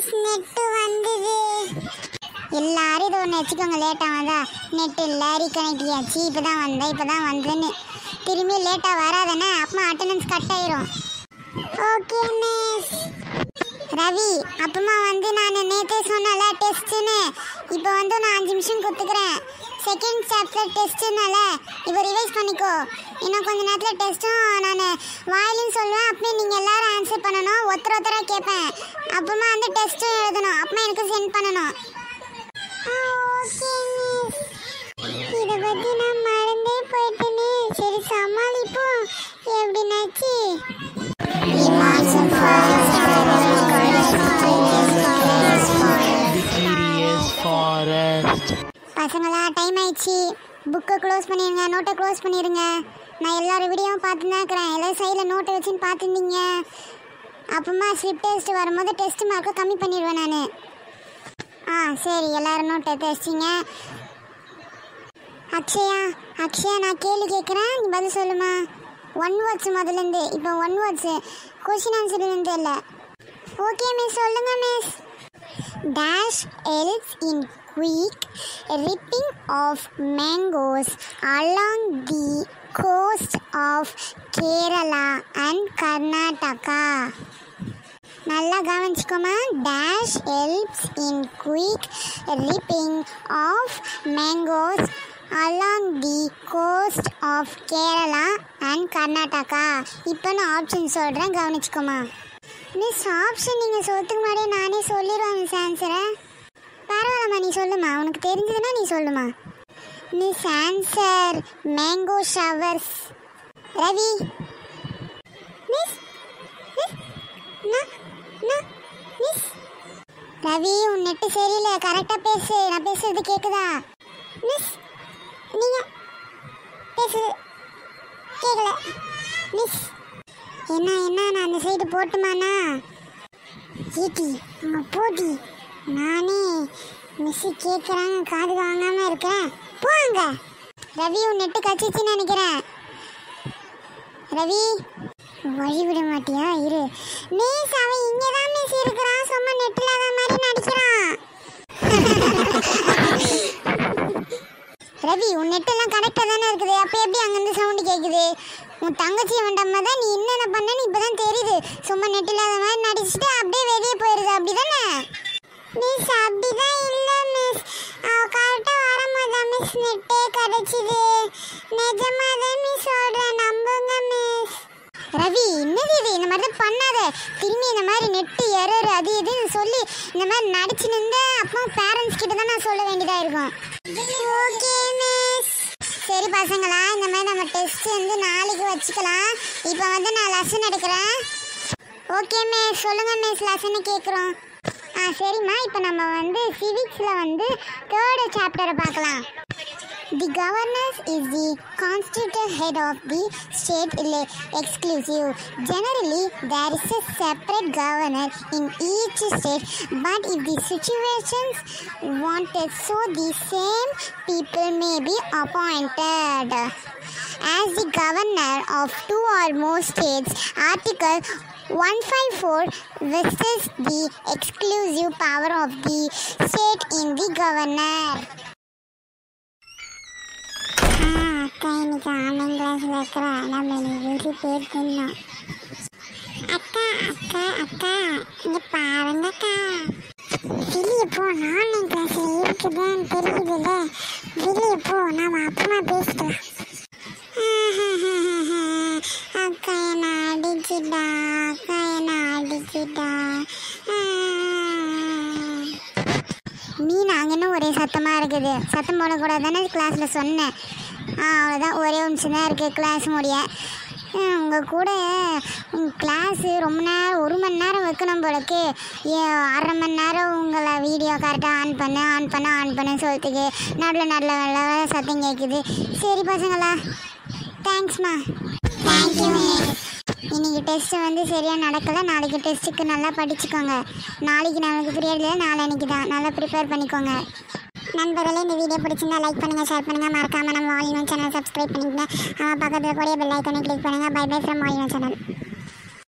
Miss net வந்தது எல்லாரும் இது ஒன்று வச்சுக்கோங்க லேட்டாக வந்தா நெட் இல்லை ரீகனெக்ட் ஆச்சு இப்போ தான் வந்தேன் இப்போ தான் வந்தேன்னு திரும்பி லேட்டாக வராதானே அப்போ அட்டண்டன்ஸ் கட் ஆயிரும் ஓகே மிஸ் ரவி அப்புறமா வந்து நான் நேற்றே சொன்னல டெஸ்ட்டுன்னு இப்போ வந்து நான் அஞ்சு நிமிஷம் கொடுத்துக்கிறேன் செகண்ட் சாப்டர் டெஸ்ட்டுனால இப்போ ரிவைஸ் பண்ணிக்கோ இன்னும் கொஞ்ச நேரத்தில் டெஸ்ட்டும் நான் வாயிலும் சொல்லுவேன் அப்படியே நீங்கள் எல்லாரும் ஆன்சர் பண்ணணும் ஒருத்தர் ஒருத்தராக கேட்பேன் அப்புறமா வந்து டெஸ்ட்டும் எழுதணும் அப்புறமா எனக்கு சென்ட் பண்ணணும் இதை பற்றி நான் மறந்தே போயிட்டேனே சரி சமாளிப்போம் எப்படின்னாச்சு Mysterious forest. பசங்களா டைம் ஆயிடுச்சு புக்கை க்ளோஸ் பண்ணிடுங்க நோட்டை க்ளோஸ் பண்ணிடுங்க நான் எல்லாரும் வீடியோவும் பார்த்து தான் இருக்கிறேன் எல்லாரும் சைடில் நோட்டை வச்சுன்னு பார்த்துருந்தீங்க அப்புறமா ஸ்லிப் டெஸ்ட் வரும்போது டெஸ்ட் மார்க்கை கம்மி பண்ணிடுவேன் நான் ஆ சரி எல்லாரும் நோட்டை எடுத்து வச்சிங்க அக்ஷயா அக்ஷயா நான் கேள்வி கேட்குறேன் நீ பதில் சொல்லுமா ஒன் வேர்ட்ஸ் முதல்லேருந்து இப்போ ஒன் வேர்ட்ஸு கொஷின் ஆன்சர்லேருந்து இல்லை ஓகே மிஸ் சொல்லுங்க miss dash else in quick ripping of mangoes along the coast of Kerala and Karnataka. நல்லா கவனிச்சுக்கோமா dash helps in quick ripping of mangoes along the coast of Kerala and Karnataka இப்போ நான் option சொல்கிறேன் கவனிச்சுக்கோமா miss option நீங்கள் சொல்றதுக்கு முன்னாடியே நானே சொல்லிடுவேன் மிஸ் ஆன்சரை பரவாயில்லம்மா நீ சொல்லுமா உனக்கு தெரிஞ்சதுன்னா நீ சொல்லுமா miss answer mango showers Ravi miss miss Ravi உன் நெட்டு சரியில்லை கரெக்டாக பேசு நான் பேசுறது கேட்குதா மிஸ் நீங்கள் பேசுறது கேட்கல மிஸ் என்ன என்ன நான் அந்த சைடு போட்டுமாண்ணா ஈட்டி அங்கே போட்டி நானே மிஸ்ஸு கேட்குறாங்க காது வாங்காமல் இருக்கேன் போங்க ரவி உன் நெட்டு கச்சிச்சுன்னு நினைக்கிறேன் ரவி வழி விட மாட்டியா இரு மிஸ் அவன் இங்கே தான் மிஸ் இருக்கிறான் சும்மா நெட் இல்லாத மாதிரி நடிக்கிறான் ரவி உன் நெட்டெல்லாம் கரெக்டாக தானே இருக்குது அப்போ எப்படி அங்கேருந்து சவுண்டு கேட்குது உன் தங்கச்சி வேண்டாம தான் நீ என்னென்ன பண்ணன்னு இப்போ தான் தெரியுது சும்மா நெட் இல்லாத மாதிரி நடிச்சுட்டு அப்படியே வெளியே போயிடுது அப்படி தானே மிஸ் அப்படிதான் இல்லை மிஸ் அவ கரெக்டாக வரும்போது மிஸ் நெட்டே கிடச்சிது நிஜமாக தான் மிஸ் சொல்கிறேன் நம்புங்க மிஸ் ரவி என்னது இது இந்த மாதிரி தான் பண்ணாத திரும்பி இந்த மாதிரி நெட்டு எரர் அது இதுன்னு சொல்லி இந்த மாதிரி நடிச்சு நின்று அப்போ பேரண்ட்ஸ் கிட்ட தான் நான் சொல்ல வேண்டியதாக இருக்கும் ஓகே மிஸ் சரி பசங்களா இந்த மாதிரி நம்ம டெஸ்ட் வந்து நாளைக்கு வச்சுக்கலாம் இப்போ வந்து நான் லெசன் எடுக்கிறேன் ஓகே மிஸ் சொல்லுங்க மிஸ் லெசனை கேட்குறோம் ஆ சரிம்மா இப்போ நம்ம வந்து சிவிக்ஸில் வந்து தேர்டு சாப்டரை பார்க்கலாம் The governor is the constituted head of the state ele- exclusive. Generally, there is a separate governor in each state, but if the situations wanted so, the same people may be appointed. As the governor of two or more states, Article 154 vests the exclusive power of the state in the governor. அக்கா இன்னைக்கு online கிளாஸில் இருக்கிறா நம்ம இன்னைக்கு வெளியே போயிருக்கணும் அக்கா அக்கா அக்கா இங்கே பாருங்கக்கா வெளியே போ ஆன்லைன் கிளாஸில் இருக்குதுன்னு தெரியுதுல்ல வெளியே போ நாம அப்புறமா பேசிக்கலாம் அக்கா என்ன அடிச்சுட்டா அக்கா என்ன அடிச்சுட்டா மீன் அங்கன்னு ஒரே சத்தமாக இருக்குது சத்தம் போடக்கூடாதுன்னு கிளாஸில் சொன்னேன் ஆ அவ்வளோதான் ஒரே நிமிஷம் தான் இருக்குது கிளாஸ் முடிய உங்கள் கூட உங்கள் கிளாஸு ரொம்ப நேரம் ஒரு மணி நேரம் வைக்கணும் போலக்கு ஏன் அரை மணி நேரம் உங்களை வீடியோ கரெக்டாக ஆன் பண்ணு ஆன் பண்ண ஆன் பண்ண சொல்லிட்டுக்கு நடுவில் நடுவில் நடுவில் சத்தம் கேட்குது சரி பசங்களா தேங்க்ஸ்மா தேங்க்யூ இன்னைக்கு டெஸ்ட் வந்து சரியாக நடக்கலை நாளைக்கு டெஸ்ட்டுக்கு நல்லா படிச்சுக்கோங்க நாளைக்கு நமக்கு பீரியட் இல்லை நாளைக்கு தான் நல்லா ப்ரிப்பேர் பண்ணிக்கோங்க நண்பர்களே இந்த வீடியோ பிடிச்சிருந்தா லைக் பண்ணுங்கள் ஷேர் பண்ணுங்கள் மறக்காமல் நம்ம வாலினோ சேனல் சப்ஸ்கிரைப் பண்ணிக்கங்க பக்கத்தில் கூடிய பெல் ஐக்கனை கிளிக் பண்ணுங்கள் bye bye from Valino channel